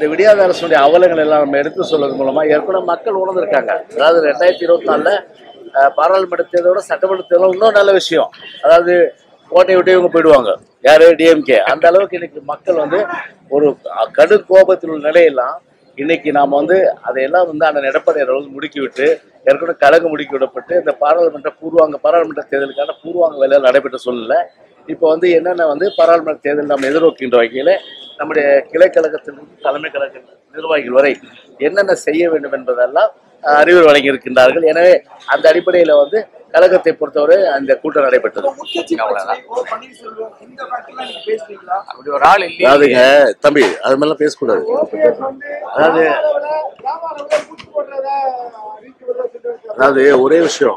இந்த விடியாத அரசுடைய அவலங்கள் எல்லாம் நம்ம எடுத்து சொல்வது மூலமா ஏற்கனவே மக்கள் உணர்ந்திருக்காங்க அதாவது ரெண்டாயிரத்தி இருபத்தி நாலுல பாராளுமன்ற தேர்தலோட சட்டமன்ற தேர்தல் இன்னும் நல்ல விஷயம் அதாவது கோட்டை விட்டு இவங்க போயிடுவாங்க யாரு டிஎம்கே அந்த அளவுக்கு இன்னைக்கு மக்கள் வந்து ஒரு கடு கோபத்தில் உள்ள நிலையெல்லாம் இன்னைக்கு நாம வந்து அதையெல்லாம் வந்து அந்த எடப்பாடி அவர்கள் முடுக்கி விட்டு ஏற்கனவே கழகம் முடுக்கி விடப்பட்டு இந்த பாராளுமன்ற பூர்வாங்க பாராளுமன்ற தேர்தலுக்கான பூர்வாங்க வேலைகள் நடைபெற்ற சூழ்நிலை இப்போ வந்து என்னென்ன வந்து பாராளுமன்ற தேர்தல் நம்ம எதிர்நோக்கின்ற வகையில் நம்முடைய கிளை கழகத்திலிருந்து தலைமை கழக நிர்வாகிகள் வரை என்னென்ன செய்ய வேண்டும் என்பதெல்லாம் அஹ், அறிவுரை வழங்கியிருக்கின்றார்கள் எனவே அந்த அடிப்படையில் வந்து கழகத்தை பொறுத்தவரை அந்த கூட்டம் நடைபெற்றது முக்கிய அவ்வளவுதான். பிரச்சனை ஓ பன்னீர்செல்வம் இந்த ஃபேக்ட்லாம் நீங்க பேசுறீங்களா அப்படி ஒரு ஆள் இல்லையே அதாவதுங்க தம்பி அது மாதிரிலாம் பேசக்கூடாது ஓபிஎஸ் வந்து அதாவது வியாபாரம் பூச்சி போடுறதா அறிவிக்கிறதா சொல்லியிருக்காரு அதாவது ஒரே விஷயம்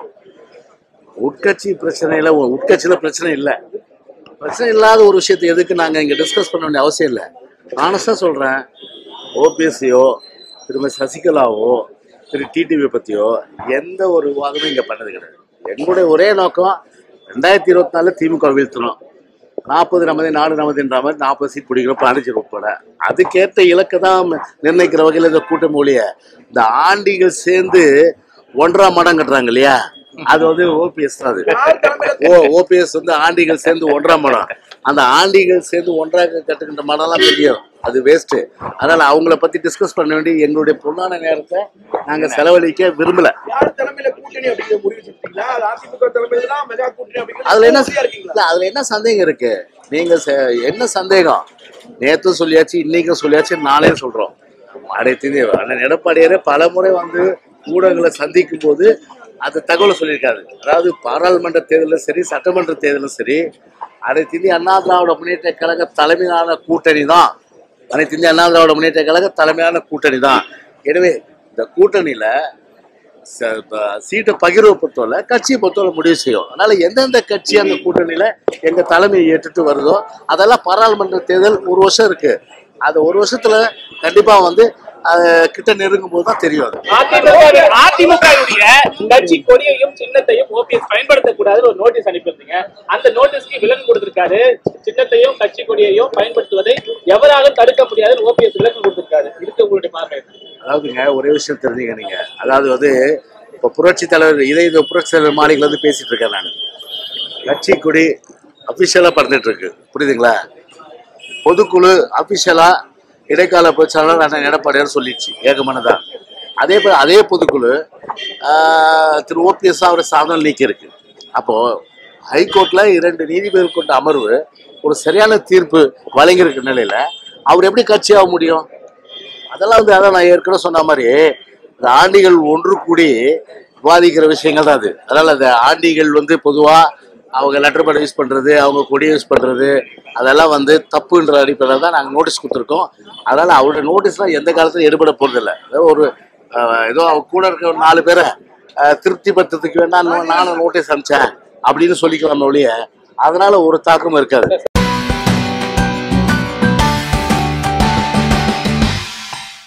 உட்கட்சி பிரச்சனையில உட்கட்சியில பிரச்சனை இல்லை பிரச்சனை இல்லாத ஒரு விஷயத்தை எதுக்கு நாங்க இங்க டிஸ்கஸ் பண்ண வேண்டிய அவசியம் இல்லை ஆனஸ்டா சொல்றேன் ஓபிஎஸ்சியோ திரும்ப சசிகலாவோ திரு டிடிவி பத்தியோ எந்த ஒரு விவாதமும் இங்க பண்ணது கிடையாது எங்களுடைய ஒரே நோக்கம் ரெண்டாயிரத்தி இருபத்தி நாலுல திமுக வீழ்த்தணும் நாற்பது நமது நாடு நமதுன்ற மாதிரி நாற்பது சீட் பிடிக்கிறோம் பாண்டிச்சேரி உட்பட அதுக்கேற்ற இலக்கை தான் நிர்ணயிக்கிற வகையில் இந்த கூட்டம் ஒழிய இந்த ஆண்டிகள் சேர்ந்து ஒன்றாம் மடம் கட்டுறாங்க இல்லையா அது வந்து ஓபிஎஸ் தான் அது ஓ ஓபிஎஸ் வந்து ஆண்டிகள் சேர்ந்து ஒன்றாம் மடம் அந்த ஆண்டிகள் சேர்ந்து ஒன்றாக கட்டுக்கின்ற மடம்லாம் தெரியும் அது வேஸ்ட்டு அதனால அவங்கள பத்தி டிஸ்கஸ் பண்ண வேண்டிய எங்களுடைய பொன்னான நேரத்தை நாங்க செலவழிக்க விரும்பல யார் தலைமையில கூட்டணி அப்படிங்கிற முடிவு செஞ்சீங்களா அது அதிமுக தலைமையில தான் மெகா கூட்டணி அப்படிங்கிற அதுல என்ன உறுதியா இருக்கீங்களா இல்ல, அதுல என்ன சந்தேகம் இருக்கு நீங்க செ- என்ன சந்தேகம் நேத்து சொல்லியாச்சு இன்னைக்கும் சொல்லியாச்சு நாளையும் சொல்றோம் அனைத்து அண்ணன் எடப்பாடியாரே பல முறை வந்து ஊடகங்களை சந்திக்கும் போது அந்த தகவலை சொல்லியிருக்காரு அதாவது பாராளுமன்ற தேர்தலும் சரி சட்டமன்ற தேர்தலும் சரி அனைத்து இந்திய அண்ணா திராவிட முன்னேற்ற கழக தலைமையிலான கூட்டணி தான் அனைத்து இந்திய அண்ணா திராவிட முன்னேற்ற கழக தலைமையான கூட்டணி தான் எனவே இந்த கூட்டணியில ச- ப- சீட்டை பகிர்வை பொறுத்தவரை கட்சியை பொறுத்தவரை முடிவு செய்யும் அதனால எந்தெந்த கட்சி அந்த கூட்டணியில எங்க தலைமையை ஏற்றுட்டு வருதோ அதெல்லாம் பாராளுமன்ற தேர்தல் ஒரு வருஷம் இருக்கு அது ஒரு வருஷத்துல கண்டிப்பா வந்து அஹ், கிட்ட நெருங்கும் போது தான் தெரியும் அது அதிமுக அதிமுகவுடைய கட்சி கொடியையும் சின்னத்தையும் ஓபிஎஸ் பயன்படுத்தக்கூடாதுன்னு ஒரு நோட்டீஸ் அனுப்பியிருந்தீங்க அந்த நோட்டீஸ்க்கு விலக்கு கொடுத்திருக்காரு சின்னத்தையும் கட்சி கொடியையும் பயன்படுத்துவதை எவராலும் தடுக்க முடியாதுன்னு ஓபிஎஸ் விலக்கு கொடுத்திருக்காரு இதுக்கு உங்களுடைய பார்வை என்ன? அதாவதுங்க ஒரே விஷயம் தெரிஞ்சுங்க நீங்க அதாவது வந்து இப்போ புரட்சி தலைவர் இதே இந்த புரட்சி தலைவர் மாளிகையில் வந்து பேசிட்டு இருக்கேன் நான் கட்சி கொடி அஃபிஷியலாக பறந்துட்டு இருக்கு புரியுதுங்களா பொதுக்குழு அஃபிஷியலா இடைக்கால பேச்சாளர் அண்ணன் எடப்பாடியார் சொல்லிடுச்சு ஏகமனதா அதே போல அதே பொதுக்குழு ஆஹ், திரு ஓபிஎஸ் அவரை சாதனை நீக்கி இருக்கு அப்போ ஹைகோர்ட்ல இரண்டு நீதிபதிகள் கொண்ட அமர்வு ஒரு சரியான தீர்ப்பு வழங்கியிருக்க நிலையில அவர் எப்படி கட்சியாக முடியும் அதெல்லாம் வந்து அதான் நான் ஏற்கனவே சொன்ன மாதிரி இந்த ஆண்டிகள் ஒன்று கூடி விவாதிக்கிற விஷயங்கள் தான் அது அதனால அந்த ஆண்டிகள் வந்து பொதுவா அவங்க லெட்டர் பேட் யூஸ் பண்றது அவங்க கொடியை யூஸ் பண்றது அதெல்லாம் வந்து தப்புன்ற அடிப்படையில் தான் நாங்கள் நோட்டீஸ் கொடுத்துருக்கோம் அதனால அவருடைய நோட்டீஸ்லாம் எந்த காலத்துலையும் எடுபட போறதில்ல அதாவது ஒரு அஹ், ஏதோ அவங்க கூட இருக்க ஒரு நாலு பேரை அஹ், திருப்திப்படுத்துறதுக்கு வேணா நானும் நோட்டீஸ் அனுப்பிச்சேன் அப்படின்னு சொல்லிக்கலாம் ஒழிய அதனால ஒரு தாக்கம் இருக்காது